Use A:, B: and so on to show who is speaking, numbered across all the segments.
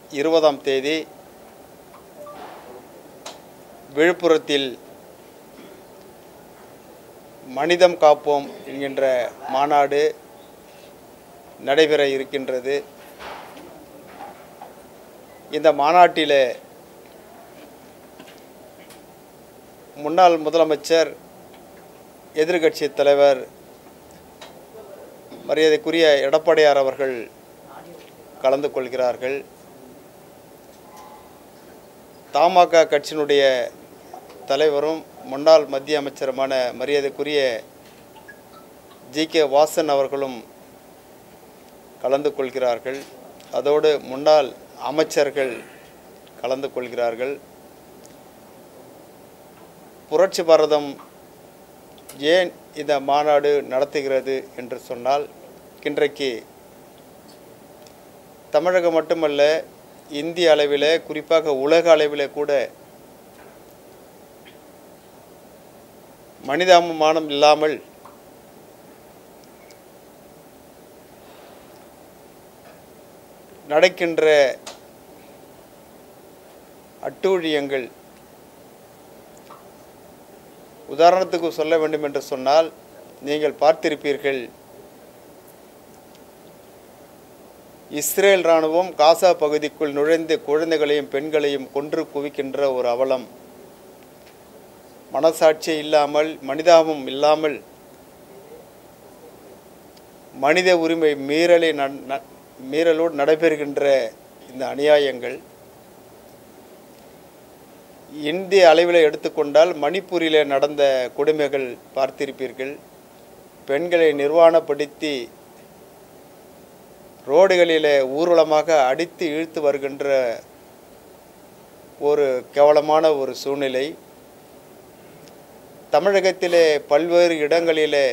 A: இருபதாம் தேதி விழுப்புரத்தில் மனிதம் காப்போம் என்கின்ற மாநாடு நடைபெற இருக்கின்றது இந்த மாநாட்டில் முன்னாள் முதலமைச்சர் எதிர்க்கட்சி தலைவர் மரியாதைக்குரிய எடப்பாடியார் அவர்கள் கலந்து கொள்கிறார்கள் தமாக கட்சியினுடைய தலைவரும் முன்னாள் மத்திய அமைச்சருமான மரியாதைக்குரிய ஜி கே வாசன் அவர்களும் கலந்து கொள்கிறார்கள் அதோடு முன்னாள் அமைச்சர்கள் கலந்து கொள்கிறார்கள் புரட்சி பாரதம் ஏன் இந்த மாநாடு நடத்துகிறது என்று சொன்னால் இன்றைக்கு தமிழகம் மட்டுமல்ல இந்திய அளவில் குறிப்பாக உலக அளவில் கூட மனிதாபிமானம் இல்லாமல் நடக்கின்ற அட்டூழியங்கள் உதாரணத்துக்கு சொல்ல வேண்டும் என்று சொன்னால் நீங்கள் பார்த்திருப்பீர்கள் இஸ்ரேல் இராணுவம் காசா பகுதிக்குள் நுழைந்து குழந்தைகளையும் பெண்களையும் கொன்று குவிக்கின்ற ஒரு அவலம் மனசாட்சி இல்லாமல் மனிதாபம் இல்லாமல் மனித உரிமை மீறலை ந- ந- மீறலோடு நடைபெறுகின்ற இந்த அநியாயங்கள் இந்திய அளவில் எடுத்துக்கொண்டால் மணிப்பூரில் நடந்த கொடுமைகள் பார்த்திருப்பீர்கள் பெண்களை நிர்வாணப்படுத்தி ரோடுகளில் ஊர்வலமாக அடித்து இழுத்து வருகின்ற ஒரு கேவலமான ஒரு சூழ்நிலை தமிழகத்திலே பல்வேறு இடங்களிலே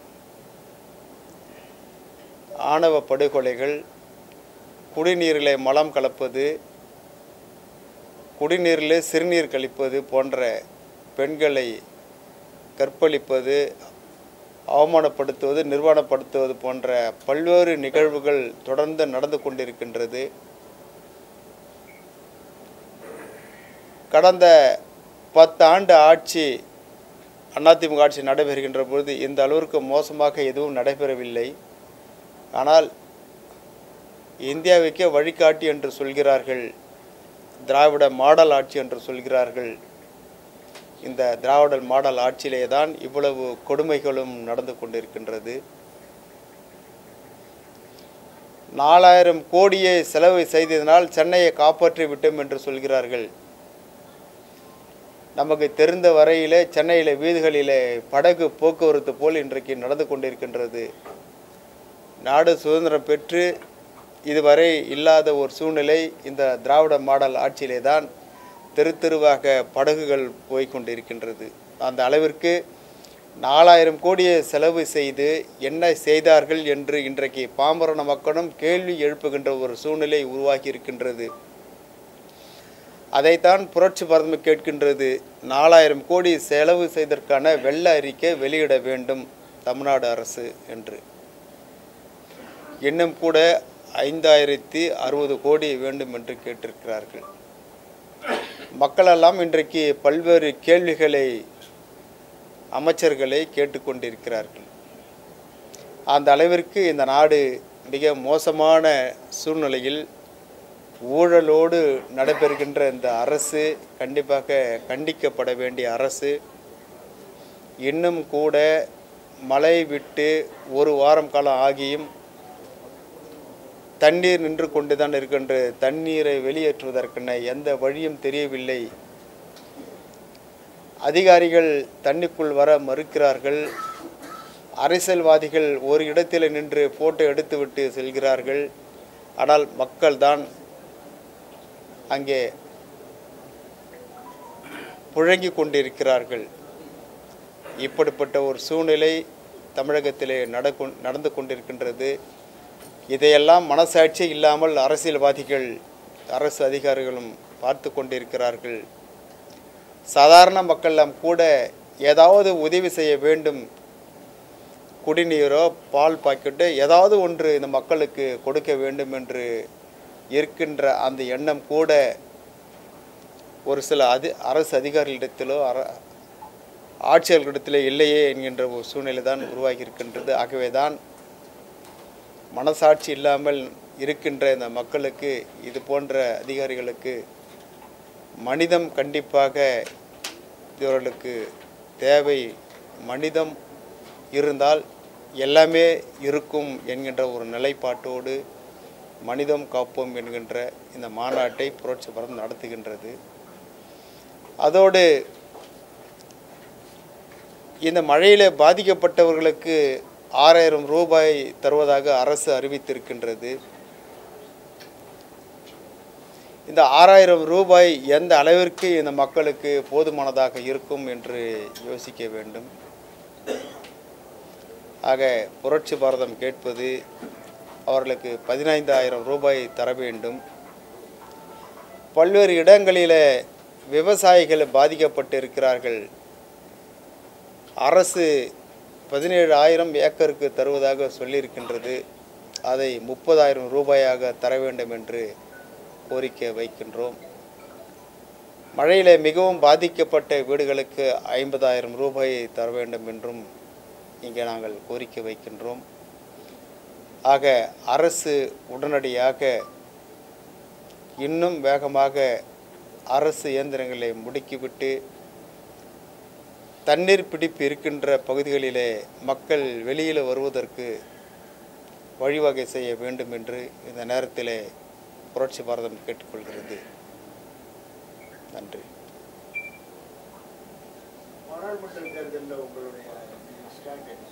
A: ஆணவ படுகொலைகள் குடிநீரிலே மலம் கலப்பது குடிநீரிலே சிறுநீர் கழிப்பது போன்ற பெண்களை கற்பழிப்பது அவமானப்படுத்துவது நிர்வாணப்படுத்துவது போன்ற பல்வேறு நிகழ்வுகள் தொடர்ந்து நடந்து கொண்டிருக்கின்றது கடந்த பத்து ஆண்டு ஆட்சி அதிமுக ஆட்சி நடைபெறுகின்ற பொழுது இந்த அளவிற்கு மோசமாக எதுவும் நடைபெறவில்லை ஆனால் இந்தியாவுக்கே வழிகாட்டி என்று சொல்கிறார்கள் திராவிட மாடல் ஆட்சி என்று சொல்கிறார்கள் இந்த திராவிட மாடல் ஆட்சியிலே தான் இவ்வளவு கொடுமைகளும் நடந்து கொண்டிருக்கின்றது நாலாயிரம் கோடியை செலவு செய்ததனால் சென்னையை காப்பாற்றி விட்டோம் என்று சொல்கிறார்கள் நமக்கு தெரிந்த வரையிலே சென்னையில் வீதிகளிலே படகு போக்குவரத்து போல் இன்றைக்கு நடந்து கொண்டிருக்கின்றது நாடு சுதந்திரம் பெற்று இதுவரை இல்லாத ஒரு சூழ்நிலை இந்த திராவிட மாடல் ஆட்சியிலே தான் தெரு தெருவாக படகுகள் போய் கொண்டிருக்கின்றது அந்த அளவிற்கு நாலாயிரம் கோடியை செலவு செய்து என்ன செய்தார்கள் என்று இன்றைக்கு பாமரன மக்களும் கேள்வி எழுப்புகின்ற ஒரு சூழ்நிலை உருவாகி இருக்கின்றது அதைத்தான் புரட்சி பாரதம் கேட்கின்றது நாலாயிரம் கோடி செலவு செய்ததற்கான வெள்ள அறிக்கை வெளியிட வேண்டும் தமிழ்நாடு அரசு என்று இன்னும் கூட ஐந்தாயிரத்தி அறுபது கோடி வேண்டும் என்று கேட்டிருக்கிறார்கள் மக்களெல்லாம் இன்றைக்கு பல்வேறு கேள்விகளை அமைச்சர்களை கேட்டுக்கொண்டிருக்கிறார்கள் அந்த அளவிற்கு இந்த நாடு மிக மோசமான சூழ்நிலையில் ஊழலோடு நடைபெறுகின்ற இந்த அரசு கண்டிப்பாக கண்டிக்கப்பட வேண்டிய அரசு இன்னும் கூட மழை விட்டு ஒரு வாரம் காலம் ஆகியும் தண்ணீர் நின்று கொண்டு தான் இருக்கின்ற தண்ணீரை வெளியேற்றுவதற்கென எந்த வழியும் தெரியவில்லை அதிகாரிகள் தண்ணிக்குள் வர மறுக்கிறார்கள் அரசியல்வாதிகள் ஒரு இடத்தில் நின்று போட்டோ எடுத்துவிட்டு செல்கிறார்கள் ஆனால் மக்கள்தான் அங்கே புழங்கிக் கொண்டிருக்கிறார்கள் இப்படிப்பட்ட ஒரு சூழ்நிலை தமிழகத்திலே நடக்கு நடந்து கொண்டிருக்கின்றது இதையெல்லாம் மனசாட்சி இல்லாமல் அரசியல்வாதிகள் அரசு அதிகாரிகளும் பார்த்து கொண்டிருக்கிறார்கள் சாதாரண மக்களெல்லாம் கூட ஏதாவது உதவி செய்ய வேண்டும் குடிநீரோ பால் பாக்கெட்டோ ஏதாவது ஒன்று இந்த மக்களுக்கு கொடுக்க வேண்டும் என்று இருக்கின்ற அந்த எண்ணம் கூட ஒரு சில அதி அரசு அதிகாரிகளிடத்திலோ அர ஆட்சியாளர்களிடத்திலோ இல்லையே என்கின்ற ஒரு சூழ்நிலை தான் உருவாகி இருக்கின்றது ஆகவே தான் மனசாட்சி இல்லாமல் இருக்கின்ற இந்த மக்களுக்கு இது போன்ற அதிகாரிகளுக்கு மனிதம் கண்டிப்பாக இவர்களுக்கு தேவை மனிதம் இருந்தால் எல்லாமே இருக்கும் என்கின்ற ஒரு நிலைப்பாட்டோடு மனிதம் காப்போம் என்கின்ற இந்த மாநாட்டை புரட்சி பரம் நடத்துகின்றது அதோடு இந்த மழையில் பாதிக்கப்பட்டவர்களுக்கு ஆறாயிரம் ரூபாய் தருவதாக அரசு அறிவித்திருக்கின்றது இந்த ஆறாயிரம் ரூபாய் எந்த அளவிற்கு இந்த மக்களுக்கு போதுமானதாக இருக்கும் என்று யோசிக்க வேண்டும் ஆக புரட்சி பாரதம் கேட்பது அவர்களுக்கு பதினைந்தாயிரம் ரூபாய் தர வேண்டும் பல்வேறு இடங்களில் விவசாயிகள் பாதிக்கப்பட்டு இருக்கிறார்கள் அரசு பதினேழு ஆயிரம் ஏக்கருக்கு தருவதாக சொல்லியிருக்கின்றது அதை முப்பதாயிரம் ரூபாயாக தர வேண்டும் என்று கோரிக்கை வைக்கின்றோம் மழையில் மிகவும் பாதிக்கப்பட்ட வீடுகளுக்கு ஐம்பதாயிரம் ரூபாயை தர வேண்டும் என்றும் இங்கே நாங்கள் கோரிக்கை வைக்கின்றோம் ஆக அரசு உடனடியாக இன்னும் வேகமாக அரசு இயந்திரங்களை முடுக்கிவிட்டு தண்ணீர் பிடிப்பு இருக்கின்ற பகுதிகளிலே மக்கள் வெளியில் வருவதற்கு வழிவகை செய்ய வேண்டும் என்று இந்த நேரத்திலே புரட்சி பாரதம் கேட்டுக்கொள்கிறது நன்றி
B: பாராளுமன்ற தேர்தலில் உங்களுடைய ஸ்டாண்ட் என்ன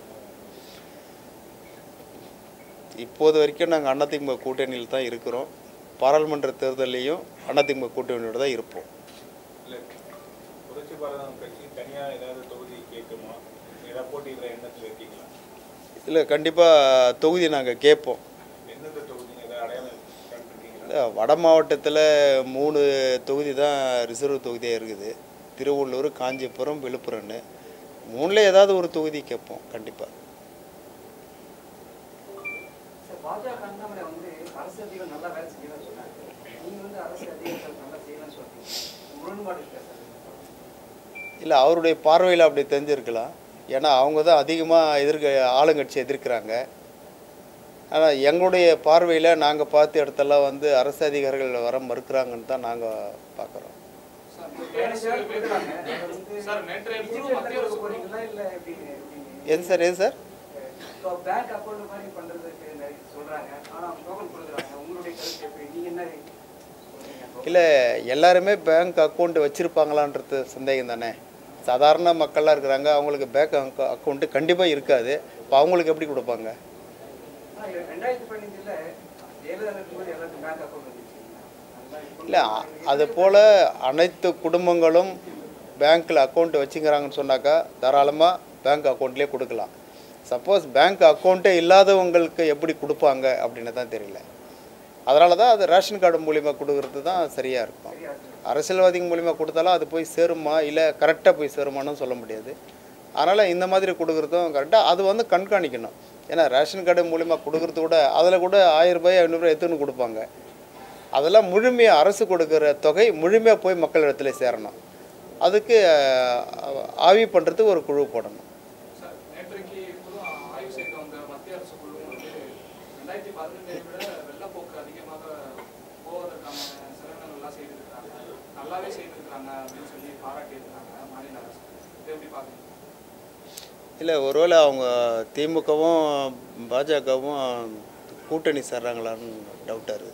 A: இப்போது வரைக்கும் நாங்கள் அதிமுக கூட்டணியில் தான் இருக்கிறோம் பாராளுமன்ற தேர்தலையும் அதிமுக கூட்டணியோடு தான் இருப்போம்
C: இல்ல புரட்சி பாரதம் கட்சி தனியா ஏதாவது தொகுதி கேட்குமா ஏதாவது போட்டியிடுற எண்ணத்தில் இருக்கீங்களா
A: இல்லை கண்டிப்பாக தொகுதி நாங்கள் கேட்போம்
C: எந்தெந்த தொகுதி ஏதாவது அடையாளம் கண்டுருக்கீங்களா
A: இல்ல, வட மாவட்டத்தில் மூணு தொகுதி தான் ரிசர்வ் தொகுதியாக இருக்குது திருவள்ளூர் காஞ்சிபுரம் விழுப்புரம்னு மூணில் ஏதாவது ஒரு தொகுதி கேட்போம் கண்டிப்பாக
D: சார் பாஜக அண்ணாமலை வந்து அரசு அதிகாரிகள் நல்லா வேலை செய்யணும்னு சொன்னாங்க நீங்க வந்து அரசு அதிகாரிகள் நல்லா செய்யணும்னு சொல்றீங்க முரண்பாடு இருக்கா சார்
A: இல்லை அவருடைய பார்வையில் அப்படி தெரிஞ்சிருக்கலாம் ஏன்னா அவங்க தான் அதிகமாக எதிர்க்க ஆளுங்கட்சி எதிர்க்கிறாங்க ஆனால் எங்களுடைய பார்வையில் நாங்கள் பார்த்த இடத்தெல்லாம் வந்து அரசு அதிகாரிகள் வர மறுக்கிறாங்கன்னு தான் நாங்கள் பார்க்குறோம்
D: சார் கொடுக்குறாங்க அதை வந்து
E: சார், நேற்றைய குழு
D: digital
E: மத்திய
D: கொடுக்க
E: அரசு
D: போறீங்களா இல்ல எப்படின்னு எப்படின்னு
A: எது சார் எது சார்
D: இப்போ பேங்க் அக்கௌண்ட் மாதிரி பண்றதுக்கு நிறைய சொல்றாங்க ஆனா டோக்கன் கொடுக்குறாங்க உங்களுடைய கருத்து எப்படி நீங்க என்ன சொல்றீங்க
A: இல்லை எல்லாருமே பேங்க் அக்கௌண்ட் வச்சுருப்பாங்களான்றது சந்தேகம் தானே சாதாரண மக்கள்லாம் இருக்கிறாங்க அவங்களுக்கு பேங்க் அக்கௌண்ட்டு கண்டிப்பாக இருக்காது இப்போ அவங்களுக்கு எப்படி கொடுப்பாங்க
D: ஆனா இது ரெண்டாயிரத்தி பதினஞ்சுல ஜெயலலிதா இருக்கும்போது எல்லாருக்கும் பேங்க் அக்கௌண்ட் வந்துச்சு அந்த மாதிரி இப்போ
A: இல்லை அது போல் அனைத்து குடும்பங்களும் பேங்க்கில் அக்கௌண்ட் வச்சுக்கிறாங்கன்னு சொன்னாக்கா தாராளமாக பேங்க் அக்கௌண்ட்லேயே கொடுக்கலாம் சப்போஸ் பேங்க் அக்கௌண்ட்டே இல்லாதவங்களுக்கு எப்படி கொடுப்பாங்க அப்படின்னு தான் தெரியல அதனால தான் அது ரேஷன் கார்டு மூலிமா கொடுக்கறது தான் சரியாக இருக்கும்
D: சரியா இருக்கு.
A: அரசியல்வாதிங்க மூலிமா கொடுத்தாலும் அது போய் சேருமா இல்லை கரெக்டாக போய் சேருமான்னு சொல்ல முடியாது அதனால் இந்த மாதிரி கொடுக்குறதும் கரெக்டாக அது வந்து கண்காணிக்கணும் ஏன்னா ரேஷன் கார்டு மூலிமா கொடுக்குறத விட அதில் கூட ஆயிரம் ரூபாய் ஐநூறுரூவா எடுத்துன்னு கொடுப்பாங்க அதெல்லாம் முழுமையாக அரசு கொடுக்குற தொகை முழுமையாக போய் மக்கள் இடத்துல சேரணும் அதுக்கு அஹ், ஆய்வு பண்ணுறதுக்கு ஒரு குழு போடணும்
E: சார் நேற்றைக்கு குழு ஆய்வு செய்து வந்த மத்திய அரசு குழு வந்து ரெண்டாயிரத்தி பதினெட்டை விட வெள்ளப்போக்கு அதிகமாக போவதற்கான செலவினங்கள்லாம் செய்திருக்கிறாங்க நல்லாவே செய்திருக்கிறாங்க அப்படின்னு சொல்லி பாராட்டியிருக்கிறாங்க மாநில அரசு இதை எப்படி பார்க்குறீங்க
A: இல்லை ஒருவேளை அவங்க திமுகவும் பாஜகவும் கூட்டணி சேர்றாங்களான்னு டவுட்டாக இருக்குது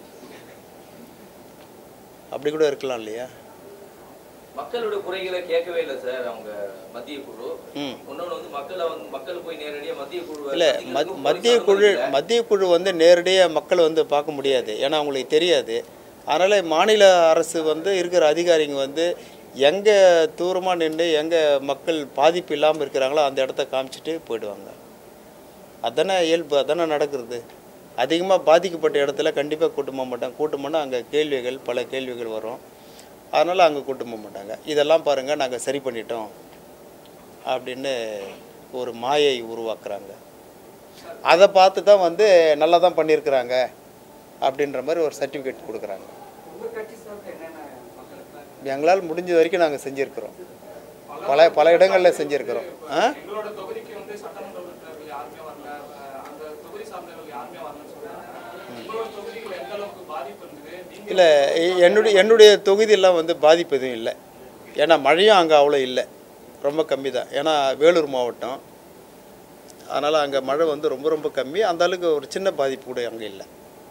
A: அப்படி கூட இருக்கலாம் இல்லையா
F: மக்களோட குறைகளை கேட்கவே இல்லை சார் அவங்க மத்திய குழு
A: ம்
F: இன்னொன்று வந்து மக்களை வந்து மக்கள் போய் நேரடியாக மத்திய குழு
A: இல்லை மத் மத்திய குழு மத்திய குழு வந்து நேரடியாக மக்கள் வந்து பார்க்க முடியாது ஏன்னா அவங்களுக்கு தெரியாது அதனால் மாநில அரசு வந்து இருக்கிற அதிகாரிங்க வந்து எங்கே தூரமாக நின்று எங்கே மக்கள் பாதிப்பு இல்லாமல் இருக்கிறாங்களோ அந்த இடத்த காமிச்சிட்டு போயிடுவாங்க அதானே இயல்பு அதானே நடக்கிறது அதிகமாக பாதிக்கப்பட்ட இடத்துல கண்டிப்பாக கூட்டு போக மாட்டாங்க கூட்டு போனால் அங்கே கேள்விகள் பல கேள்விகள் வரும் அதனால் அங்கே கூட்டு போக மாட்டாங்க இதெல்லாம் பாருங்கள் நாங்கள் சரி பண்ணிட்டோம் அப்படின்னு ஒரு மாயை உருவாக்குறாங்க அதை பார்த்து தான் வந்து நல்லா தான் பண்ணியிருக்கிறாங்க அப்படின்ற மாதிரி ஒரு சர்டிஃபிகேட் கொடுக்குறாங்க
D: உங்க கட்சி சார்பில் என்னென்ன மக்களுக்கு
A: எங்களால் முடிஞ்ச வரைக்கும் நாங்கள் செஞ்சுருக்கிறோம் பல பல இடங்களில் செஞ்சுருக்கிறோம் ஆ
E: எங்களோட தொகுதிக்கு வந்து சட்டமன்ற உறுப்பினர்கள் யாருமே வரல அஹ் அந்த தொகுதி சார்ந்தவர்கள் யாருமே வரலன்னு சொல்றாங்க உங்களோட தொகுதிக்குள்ள எந்த அளவுக்கு பாதிப்பு இருந்தது நீங்க
A: இல்லை என்னுடைய என்னுடைய தொகுதியெல்லாம் வந்து பாதிப்பு எதுவும் இல்லை ஏன்னா மழையும் அங்கே அவ்வளோ இல்லை ரொம்ப கம்மி தான் ஏன்னா வேலூர் மாவட்டம் அதனால் அங்கே மழை வந்து ரொம்ப ரொம்ப கம்மி அந்த அளவுக்கு ஒரு சின்ன பாதிப்பு கூட அங்கே இல்லை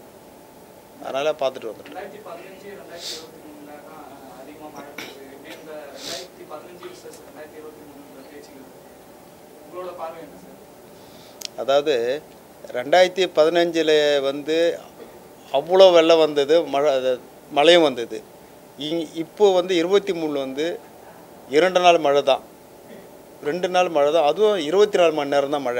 A: அதனால் பார்த்துட்டு வந்துட்டோம்
E: ரெண்டாயிரத்தி பதினஞ்சு ரெண்டாயிரத்தி இருபத்தி மூணுல தான் அதிகமாக மழை பெய்யுது இப்படி இந்த ரெண்டாயிரத்தி பதினஞ்சு விசஸ் ரெண்டாயிரத்தி இருபத்தி மூணுன்ற பேச்சுகள் உங்களோட பார்வை என்ன சார்
A: அதாவது ரெண்டாயிரத்தி பதினஞ்சில் வந்து அவ்வளோ வெள்ளம் வந்தது மழை அது மழையும் வந்தது இ இப்போ வந்து இருபத்தி மூணில் வந்து இரண்டு நாள் மழை தான் ரெண்டு நாள் மழை தான் அதுவும் இருபத்தி நாலு மணி நேரம் தான் மழை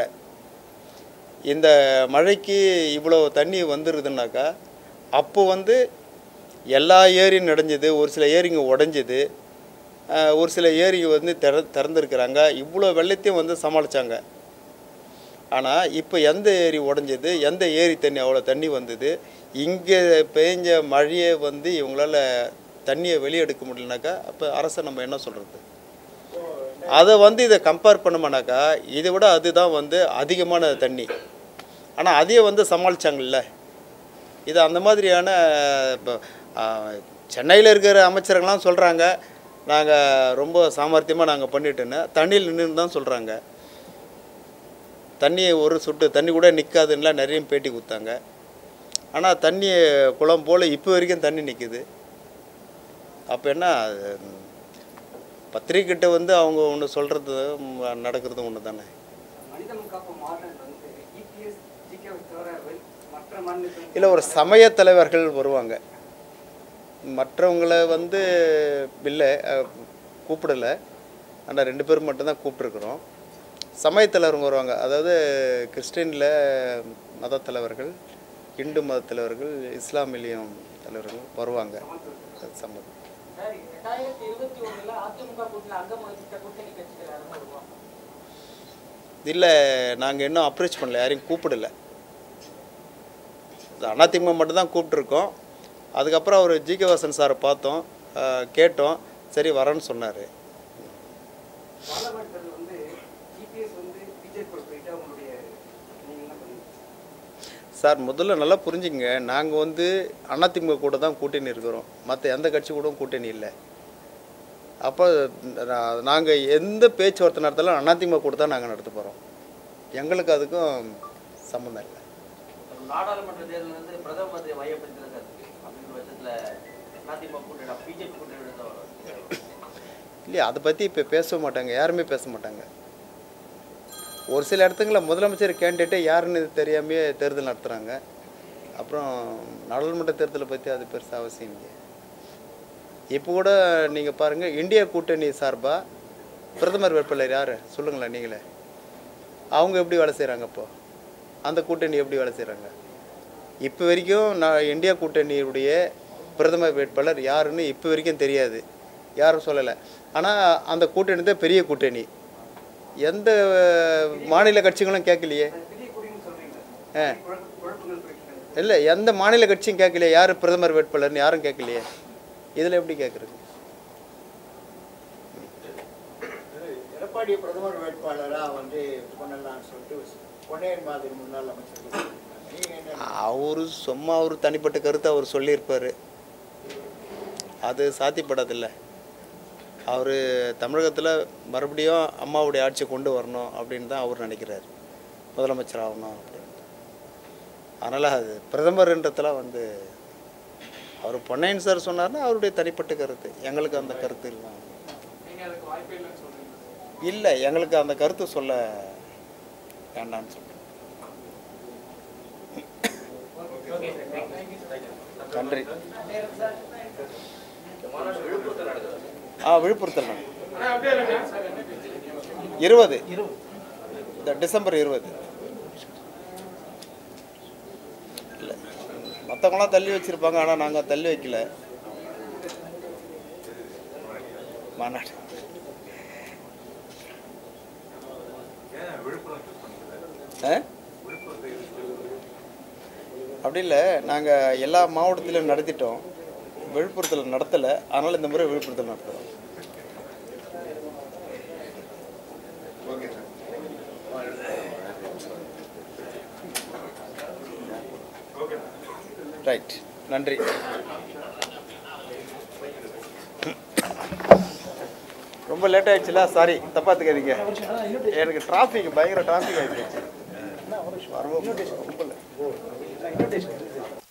A: இந்த மழைக்கு இவ்வளோ தண்ணி வந்துருதுனாக்கா அப்போ வந்து எல்லா ஏரியும் நடைஞ்சது ஒரு சில ஏரிங்க உடஞ்சிது அஹ், ஒரு சில ஏரிங்க வந்து திற திறந்துருக்குறாங்க இவ்வளோ வெள்ளத்தையும் வந்து சமாளித்தாங்க ஆனால் இப்போ எந்த ஏரி உடஞ்சது எந்த ஏரி தண்ணி அவ்வளோ தண்ணி வந்தது இங்கே பெஞ்ச மழையை வந்து இவங்களால தண்ணியை வெளியெடுக்க முடியலனாக்கா அப்போ அரசை நம்ம என்ன சொல்கிறது அதை வந்து இதை கம்பேர் பண்ணோம்னாக்கா இதை விட அதுதான் வந்து அதிகமான தண்ணி ஆனால் அதையே வந்து சமாளிச்சாங்கல்ல இது அந்த மாதிரியான இப்போ சென்னையில் இருக்கிற அமைச்சர்கள்லாம் சொல்கிறாங்க நாங்கள் ரொம்ப சாமர்த்தியமாக நாங்கள் பண்ணிட்டோன்னு தண்ணியில் நின்று தான் சொல்கிறாங்க தண்ணியை ஒரு சொட்டு தண்ணி கூட நிற்காதுன்னெலாம் நிறைய பேட்டி கொடுத்தாங்க ஆனால் தண்ணி குளம் போல் இப்போ வரைக்கும் தண்ணி நிற்குது அப்போ என்ன அது, பத்திரிக்கைகிட்ட வந்து அவங்க ஒன்று சொல்கிறது நடக்கிறது ஒன்று தானே
D: மனிதன் காக்கும் மாநிலம் வந்து இபிஎஸ் ஜிகே தவிர வெ- மற்ற மாநிலத்தில்
A: இல்லை ஒரு சமய தலைவர்கள் வருவாங்க மற்றவங்களை வந்து இல்லை அஹ், கூப்பிடல ஆனால் ரெண்டு பேரும் மட்டும்தான் கூப்பிட்ருக்குறோம் சமய தலைவருங்க வருவாங்க அதாவது கிறிஸ்டினில் மத தலைவர்கள் இந்து மத தலைவர்கள் இஸ்லாமிலியம் தலைவர்கள் வருவாங்க சம்மதம்
G: சார் ரெண்டாயிரத்தி இருபத்தி ஒண்ணுல அதிமுக கூட்டணியில் அங்கம் வகித்த கூட்டணி கட்சிகள் யாரும் வருவாங்க
A: இல்லை நாங்கள் இன்னும் அப்ரோச் பண்ணல யாரையும் கூப்பிடல இது அதிமுக மட்டும்தான் கூப்பிட்ருக்கோம் அதுக்கப்புறம் அவர் ஜி கே வாசன் சாரை பார்த்தோம் அஹ், கேட்டோம் சரி வரேன்னு சொன்னார்
D: பார்லமெண்ட் தேர்தல் வந்து இபிஎஸ் வந்து பிஜேபி போயிட்டு அவங்களுடைய நீங்க என்ன பண்ணுவீங்க
A: சார் முதல்ல நல்லா புரிஞ்சுங்க நாங்கள் வந்து அதிமுக கூட தான் கூட்டணி இருக்கிறோம் மற்ற எந்த கட்சி கூட கூட்டணி இல்லை அப்போ நாங்கள் எந்த பேச்சுவார்த்தை நடத்தாலும் அதிமுக கூட தான் நாங்கள் நடத்த போகிறோம் எங்களுக்கு அதுக்கும் சம்மந்தம் இல்லை
F: நாடாளுமன்ற தேர்தல் வந்து பிரதம மந்திரி மையப்படுத்தி தான் சார் இருக்கு அப்படின்ற பட்சத்தில் அதிமுக கூட்டணி பிஜேபி கூட்டணி தான் வரும்
A: இல்லையா அதை பற்றி இப்போ பேச மாட்டாங்க யாருமே பேச மாட்டாங்க ஒரு சில இடத்துங்களில் முதலமைச்சர் கேண்டிடேட்டே யாருன்னு தெரியாமையே தேர்தல் நடத்துகிறாங்க அப்புறம் நாடாளுமன்ற தேர்தலை பற்றி அது பெருசாக அவசியம் இல்லை இப்போ கூட நீங்கள் பாருங்கள் இந்தியா கூட்டணி சார்பாக பிரதமர் வேட்பாளர் யார் சொல்லுங்களேன் நீங்களே அவங்க எப்படி வேலை செய்கிறாங்க இப்போ அந்த கூட்டணி எப்படி வேலை செய்கிறாங்க இப்போ வரைக்கும் நான் இந்தியா கூட்டணியுடைய பிரதமர் வேட்பாளர் யாருன்னு இப்போ வரைக்கும் தெரியாது யாரும் சொல்லலை ஆனால் அந்த கூட்டணி தான் பெரிய கூட்டணி எந்த அஹ், மாநில கட்சிகளும் கேட்கலையே
D: பெரிய குடின்னு சொல்றீங்க
A: ஆ.
D: குழப்ப- குழப்பங்கள் போயிட்டு
A: இல்லை எந்த மாநில கட்சியும் கேட்கலையே யார் பிரதமர் வேட்பாளர்னு யாரும் கேட்கலையே இதில் எப்படி கேட்குறது
B: எடப்பாடி பிரதமர் வேட்பாளரா வந்து பண்ணலாம்னு சொல்லிட்டு பொன்னையன் மாதிரி முன்னாள் அமைச்சர் சொல்லியிருக்காங்க. நீங்க என்ன
A: அவர் சும்மா அவர் தனிப்பட்ட கருத்தை அவர் சொல்லியிருப்பார் அது சாத்தியப்படாதில்ல அவர் தமிழகத்தில் மறுபடியும் அம்மாவுடைய ஆட்சி கொண்டு வரணும் அப்படின்னு தான் அவர் நினைக்கிறார் முதலமைச்சர் ஆகணும் அப்படின்னு அதனால் அது பிரதமர்ன்றதெல்லாம் வந்து அவர் பொன்னையன் சார் சொன்னார்னா அவருடைய தனிப்பட்ட கருத்து எங்களுக்கு அந்த கருத்து இல்லை
E: நீங்க அதுக்கு வாய்ப்பே இல்லைன்னு சொல்றீங்க
A: இல்லை எங்களுக்கு அந்த கருத்து சொல்ல வேண்டாம்னு சொல்கிறேன் நன்றி
F: இந்த மாநாடு விழுப்புரத்தில் நடக்குது
A: ஆ விழுப்புரத்தில் நடக்கும். இருபது இந்த டிசம்பர் இருபது இல்லை மற்றவங்களாம் தள்ளி வச்சுருப்பாங்க ஆனால் நாங்கள் தள்ளி வைக்கல மாநாடு
C: ஏன் விழுப்புரம் choose பண்ணீங்க?
A: ஆ
C: விழுப்புரத்தை
A: அப்படி இல்லை நாங்கள் எல்லா மாவட்டத்திலும் நடத்திட்டோம் விழுப்புரத்தில் நடத்தலை அதனால் இந்த முறை விழுப்புரத்தில் நடத்துகிறோம் ரைட் நன்றி ரொம்ப லேட் ஆயிடுச்சுல சாரி தப்பா எடுத்துக்காதீங்க எனக்கு டிராஃபிக் பயங்கர டிராஃபிக் ஆயிடுச்சு ரொம்ப ரொம்ப